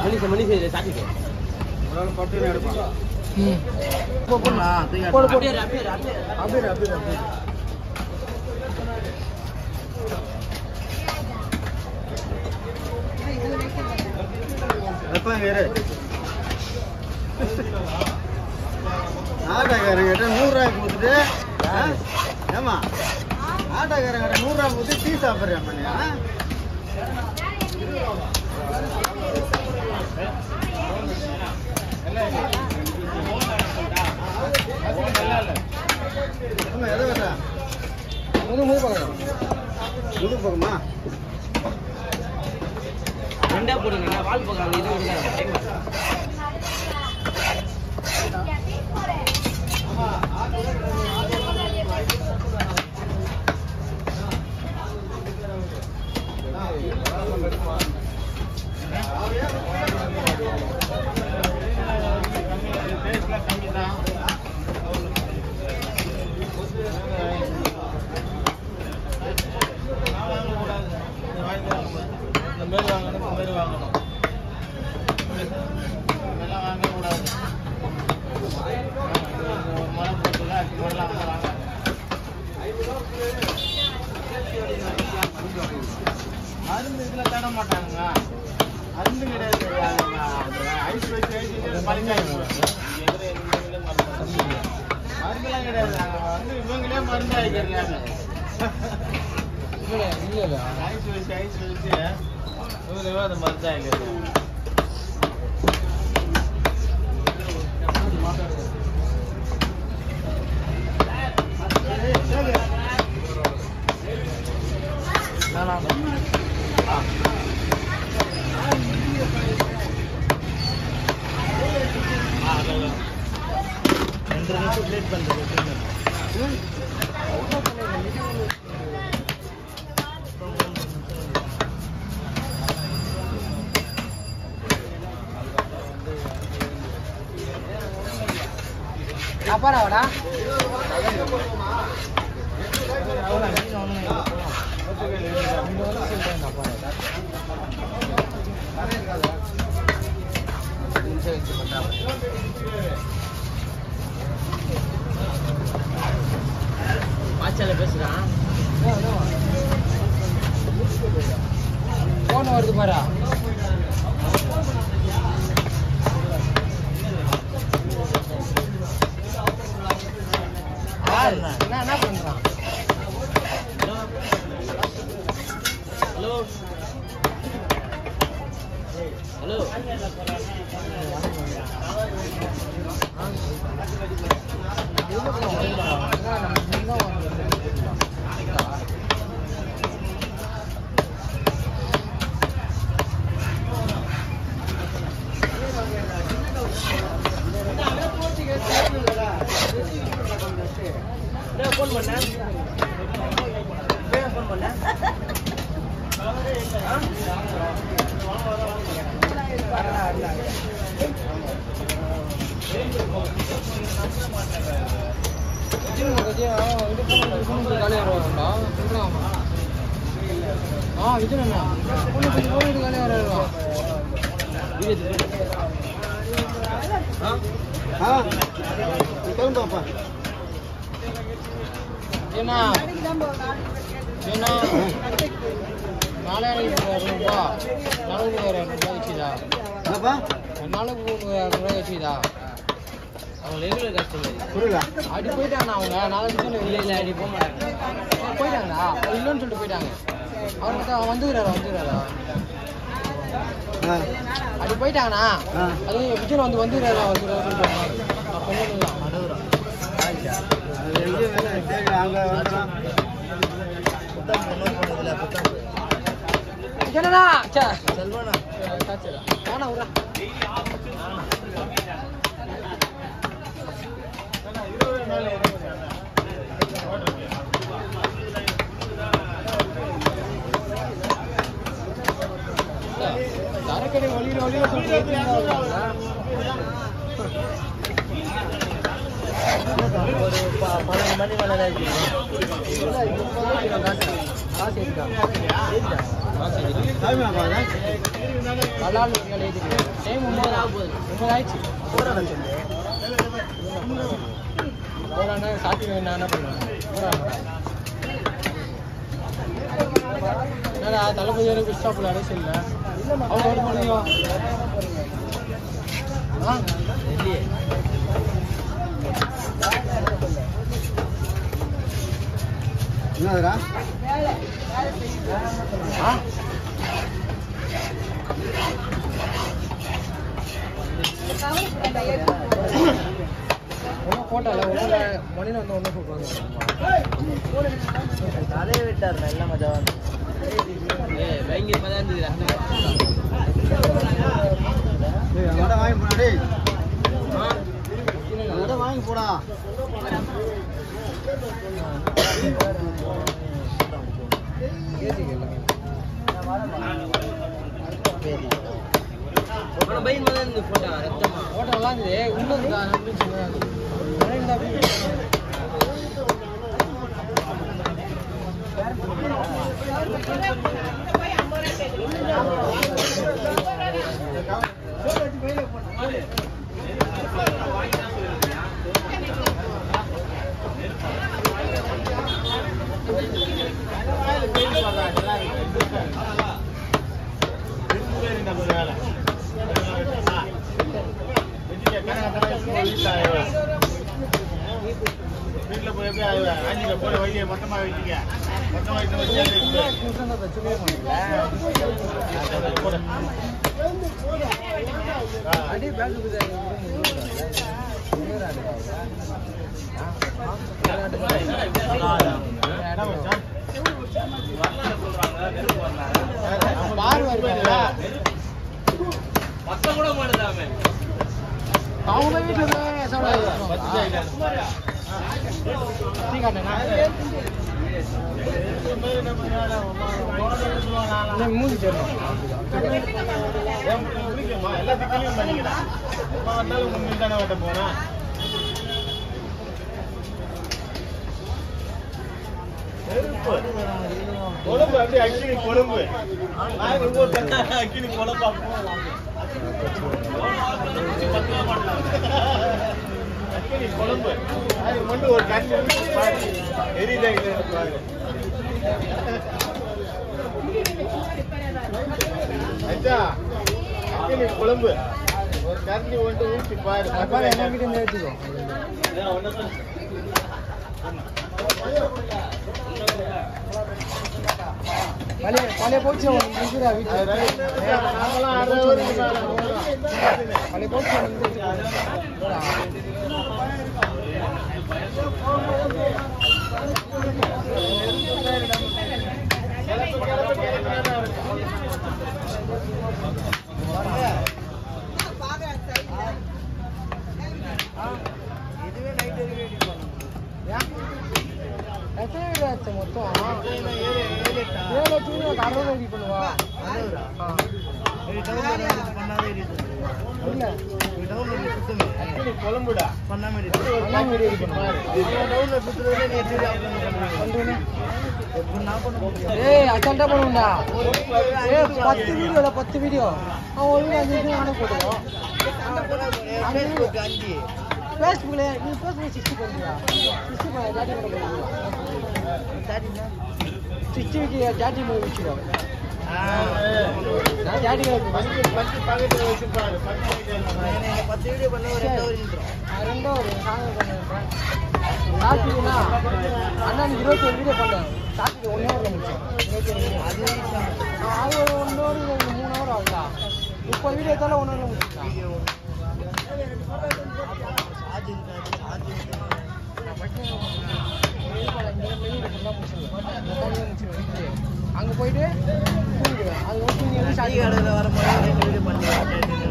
மனுஷன் மனுஷன் சாப்பிட்டு ஒரு ஆள் பட்டு எடுப்பான் ம் போடு போடு அப்படியே அப்படியே அப்படியே அப்படியே அப்படியே அப்படியே எப்ப வேறு ஆட்டோக்காரங்கிட்ட நூறுரூவாய் கொடுத்துட்டு ஆ? ஏம்மா ஆட்டோக்காரங்கிட்ட நூறுரூவா கொடுத்து டீ சாப்பிட்றேன் பண்ணியா ஆமா எதை வேட்டா முது முது பக்கம் முது பக்கமா ரெண்டா போடுங்க வால் பக்கம் இது விடுங்க இந்த மாதிரி வாங்கணும் இந்த மாதிரி வாங்கணும் இதெல்லாம் வாங்கக்கூடாது மழை போட்டுல அதெல்லாம் வாங்க மருந்து இதுல தட மாட்டாங்க மருந்து கிடையாது ஐஸ் வச்சு ஐஸ் மருந்தாயிடும் மருந்துலாம் கிடையாது நாங்க வந்து இவங்களே மருந்து ஆகிக்கிறாங்க இல்ல இல்ல ஐஸ் வச்சு ஐஸ் வச்சு இவங்களே அது மருந்து ஆகிக்கிறாங்க ரெண்டு நிமிஷம் லேட் பண்ணுறது அப்பாடாடா வாட்சால பேசுறான் போன் வருது பாரா என்ன என்ன பண்றான் ஹலோ ஹலோ ஃபோன் பண்ண ஃபோன் பண்ண ஆ இது என்ன ஆ கிளம்புப்பா ஏன்னா ஏன்னா நாலாயிரத்தி இரநூறுபா நானூறு இரநூறுபா வச்சுதா என்னப்பா நானூறு இரநூறுபா வச்சுதா அவங்க ரெகுலர் கஸ்டமர் புரியல அப்படி போயிட்டாங்க அவங்க நாளைக்கு இல்லை இல்லை அப்படி போக மாட்டாங்க போயிட்டாங்களா இல்லைன்னு சொல்லிட்டு போயிட்டாங்க அவர் தான் வந்துக்கிறாரா வந்துக்கிறாரா ஆ அப்படி போயிட்டாங்கண்ணா ஆ. அது விஜய் வந்து வந்துக்கிறாரா வந்துக்கிறாரா சொல்லிட்டு நான் சொன்னதுதான் நடுவுறேன் அது எங்கே வேலை கேட்குறேன் அங்கே வந்துடும் என்னடா சே செல்வனா வேணா விட்றா சரக்கடை வழியில வழியில சொல்லிட்டு ஒரு ப- பன்னெண்டு மணி மேலே தான் காசு எடுக்கா டைம் ஆகும் அது கல்லால் ஒரு வேலை ஏற்றிட்டு டைம் ஒம்பது ஒம்பது ஆயிடுச்சு போறானா சாத்தியம் என்ன என்ன பண்ணுவேன் போறானா என்னடா தளபதியோட கிறிஸ்டாப்பில் அரசியல் அவங்க ஒரு மணியும் ஆ இல்லையே என்னதுடா ஆ ஒன்றும் போட்டால ஒன்றும் மணியில் வந்து ஒன்றும் சொல்கிறாங்க தலையை விட்டார் நல்ல மஜா வந்து பயங்கரமாக தான் இருந்தது டேய் அங்கட வாங்கி போடா டேய் அங்கட வாங்கி போடா கேஜிக்கு எல்லாமே ஃபோட்டோ நல்லா இருந்தது உள்ள இருக்கா அப்படின்னு சொன்னாங்க ஆனா இந்த அப்படி வீட்டுல போய் எப்படி ஆஞ்சில போய் வைக்க மொத்தமா வச்சுக்க மொத்தமா வச்சு வச்சு நிமிஷம் தான் தச்சுமே பண்ணல அப்படியே பேக் பாரு வருவாங்களா அவங்க வீட்டுல போய் சாப்பிட டீ காட்டுனா மூஞ்சி சேரணும் எல்லாத்தையும் கிளீன் பண்ணிக்கிறேன் எப்ப வந்தாலும் முன்னில் தானே வெட்ட போறேன் நெருப்பு. கொழும்பு அப்படியே அக்கினி கொழும்பு நான் ஒவ்வொரு தட்டா அக்கினி கொழும்பா அக்கினி கொழும்பு அது மட்டும் ஒரு கண்ணு பாரு எரியுதா இல்லைன்னு பாரு அச்சா அக்கினி கொழும்பு ஒரு கரண்டி ஒன்று ஊற்றி பாரு அப்பா என்ன கிட்ட இருந்து எடுத்துக்கோ பழைய பழைய போச்சு அவன் இருக்குதா வீட்டுல நாமெல்லாம் அரை ஊருக்கு மேல போறோம். பழைய போச்சு அவன் வந்து எத்தனை வீடு ஆச்சு மொத்தம் ஏழு லட்சம் கடவுள் ரெடி பண்ணுவா ஆ. இல்ல அக்கினி கொழும்புடா எல்லாம் வீடு ரெடி பண்ணுவா ஏய் அசால்ட்டா பண்ணுண்டா ஏய் பத்து வீடியோல பத்து வீடியோ அவன் ஒரு வீடியோ அஞ்சு வீடியோ நானே போட்டுவோம் ஃபேஸ்புக்ல நீ ஃபேஸ்புக் சிக்ஸ்டி பண்ணுறியா சிக்ஸ்டி பண்ண ஜாட்டி பண்ண சிக்ஸ்டி விக்கி ஜாட்டி பண்ணி வச்சுக்கோ நான் ஜாட்டி பத்து பத்து பக்கத்துல வச்சு பாரு பத்து ரெண்டோ ஒரு சாயங்காலம் பண்ணிருப்பேன் சாப்பிட்டீங்கன்னா அண்ணனுக்கு இருபத்தி ஒரு வீடியோ பண்ணேன் சாப்பிட்டு ஒன்னே ஒரு முடிச்சேன் இருபத்தி ஒரு வீடியோ அது ஒரு ஒன்று ஒரு மூணு ஹவர் ஆகுதா முப்பது வீடியோ எடுத்தாலும் ஒன்று ஒன்று முடிச்சுட்டான் அங்க போயிட்டு தூங்கிடுவேன் அது தூங்கி வந்து ஸ்டார்ட்